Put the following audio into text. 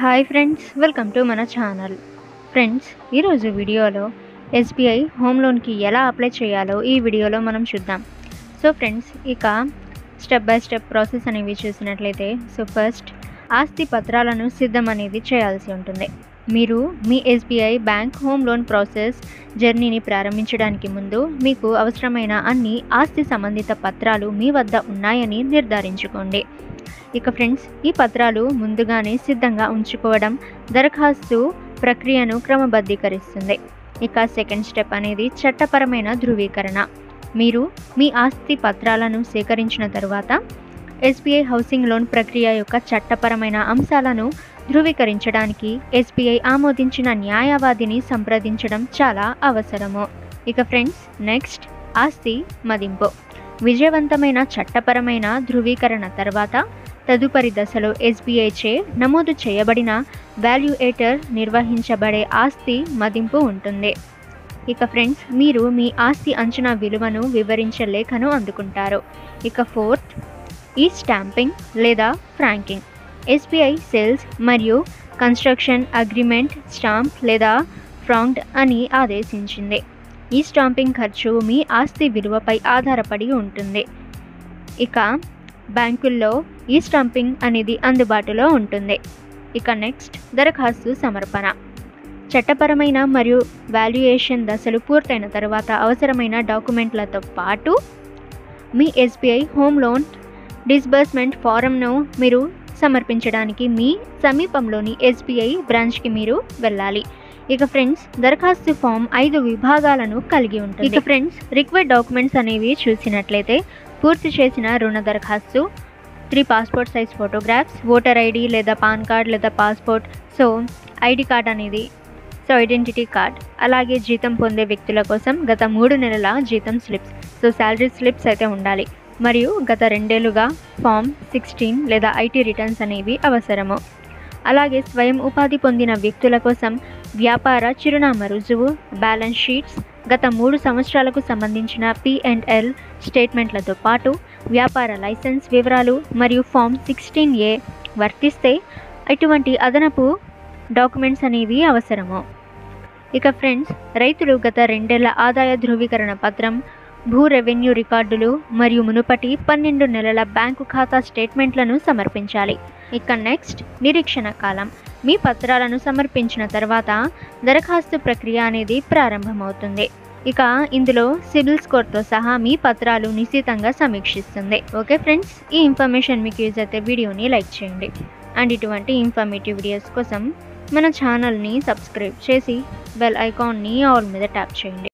hi friends welcome to మన channel friends ఈరోజు వీడియోలో ఎస్బీఐ హోమ్ లోన్కి ఎలా అప్లై చేయాలో ఈ వీడియోలో మనం చూద్దాం సో ఫ్రెండ్స్ ఇక స్టెప్ బై స్టెప్ ప్రాసెస్ అనేవి చూసినట్లయితే సో ఫస్ట్ ఆస్తి పత్రాలను సిద్ధం అనేది చేయాల్సి ఉంటుంది మీరు మీ SBI bank home loan process జర్నీని ప్రారంభించడానికి ముందు మీకు అవసరమైన అన్ని ఆస్తి సంబంధిత పత్రాలు మీ వద్ద ఉన్నాయని నిర్ధారించుకోండి ఇక ఫ్రెండ్స్ ఈ పత్రాలు ముందుగానే సిద్ధంగా ఉంచుకోవడం దరఖాస్తు ప్రక్రియను క్రమబద్ధీకరిస్తుంది ఇక సెకండ్ స్టెప్ అనేది చట్టపరమైన ధృవీకరణ మీరు మీ ఆస్తి పత్రాలను సేకరించిన తరువాత ఎస్బీఐ హౌసింగ్ లోన్ ప్రక్రియ యొక్క చట్టపరమైన అంశాలను ధృవీకరించడానికి ఎస్బీఐ ఆమోదించిన న్యాయవాదిని సంప్రదించడం చాలా అవసరము ఇక ఫ్రెండ్స్ నెక్స్ట్ ఆస్తి మదింపు విజయవంతమైన చట్టపరమైన ధృవీకరణ తర్వాత తదుపరి దశలో ఎస్బీఐ చే నమోదు చేయబడిన వాల్యుయేటర్ నిర్వహించబడే ఆస్తి మదింపు ఉంటుంది ఇక ఫ్రెండ్స్ మీరు మీ ఆస్తి అంచనా విలువను వివరించే లేఖను అందుకుంటారు ఇక ఫోర్త్ ఈ స్టాంపింగ్ లేదా ఫ్రాంకింగ్ ఎస్బీఐ సేల్స్ మరియు కన్స్ట్రక్షన్ అగ్రిమెంట్ స్టాంప్ లేదా ఫ్రాంక్డ్ అని ఆదేశించింది ఈ స్టాంపింగ్ ఖర్చు మీ ఆస్తి విలువపై ఆధారపడి ఉంటుంది ఇక బ్యాంకుల్లో ఈ స్టాంపింగ్ అనేది అందుబాటులో ఉంటుంది ఇక నెక్స్ట్ దరఖాస్తు సమర్పణ చట్టపరమైన మరియు వాల్యుయేషన్ దశలు పూర్తయిన తర్వాత అవసరమైన డాక్యుమెంట్లతో పాటు మీ ఎస్బీఐ హోమ్ లోన్ డిస్బర్స్మెంట్ ఫారంను మీరు సమర్పించడానికి మీ సమీపంలోని ఎస్బీఐ బ్రాంచ్కి మీరు వెళ్ళాలి ఇక ఫ్రెండ్స్ దరఖాస్తు ఫామ్ ఐదు విభాగాలను కలిగి ఉంటుంది ఇక ఫ్రెండ్స్ రిక్వైర్డ్ డాక్యుమెంట్స్ అనేవి చూసినట్లయితే పూర్తి చేసిన రుణ దరఖాస్తు three passport size photographs voter ID లేదా పాన్ కార్డ్ లేదా పాస్పోర్ట్ సో ఐడి కార్డ్ అనేది సో ఐడెంటిటీ కార్డ్ అలాగే జీతం పొందే వ్యక్తుల కోసం గత మూడు నెలల జీతం స్లిప్స్ సో శాలరీ స్లిప్స్ అయితే ఉండాలి మరియు గత రెండేళ్లుగా ఫామ్ సిక్స్టీన్ లేదా ఐటీ రిటర్న్స్ అనేవి అవసరము అలాగే స్వయం ఉపాధి పొందిన వ్యక్తుల కోసం వ్యాపార చిరునామా రుజువు బ్యాలెన్స్ షీట్స్ గత మూడు సంవత్సరాలకు సంబంధించిన పి అండ్ ఎల్ స్టేట్మెంట్లతో పాటు వ్యాపార లైసెన్స్ వివరాలు మరియు ఫామ్ సిక్స్టీన్ ఏ వర్తిస్తే ఇటువంటి అదనపు డాక్యుమెంట్స్ అనేవి అవసరము ఇక ఫ్రెండ్స్ రైతులు గత రెండేళ్ల ఆదాయ ధృవీకరణ పత్రం భూ రెవెన్యూ రికార్డులు మరియు మునుపటి పన్నెండు నెలల బ్యాంకు ఖాతా స్టేట్మెంట్లను సమర్పించాలి ఇక నెక్స్ట్ నిరీక్షణ కాలం మీ పత్రాలను సమర్పించిన తర్వాత దరఖాస్తు ప్రక్రియ అనేది ప్రారంభమవుతుంది ఇక ఇందులో సివిల్ స్కోర్తో సహా మీ పత్రాలు నిశ్చితంగా సమీక్షిస్తుంది ఓకే ఫ్రెండ్స్ ఈ ఇన్ఫర్మేషన్ మీకు యూజ్ అయితే వీడియోని లైక్ చేయండి అండ్ ఇటువంటి ఇన్ఫర్మేటివ్ వీడియోస్ కోసం మన ఛానల్ని సబ్స్క్రైబ్ చేసి బెల్ ఐకాన్ని ఆల్ మీద ట్యాప్ చేయండి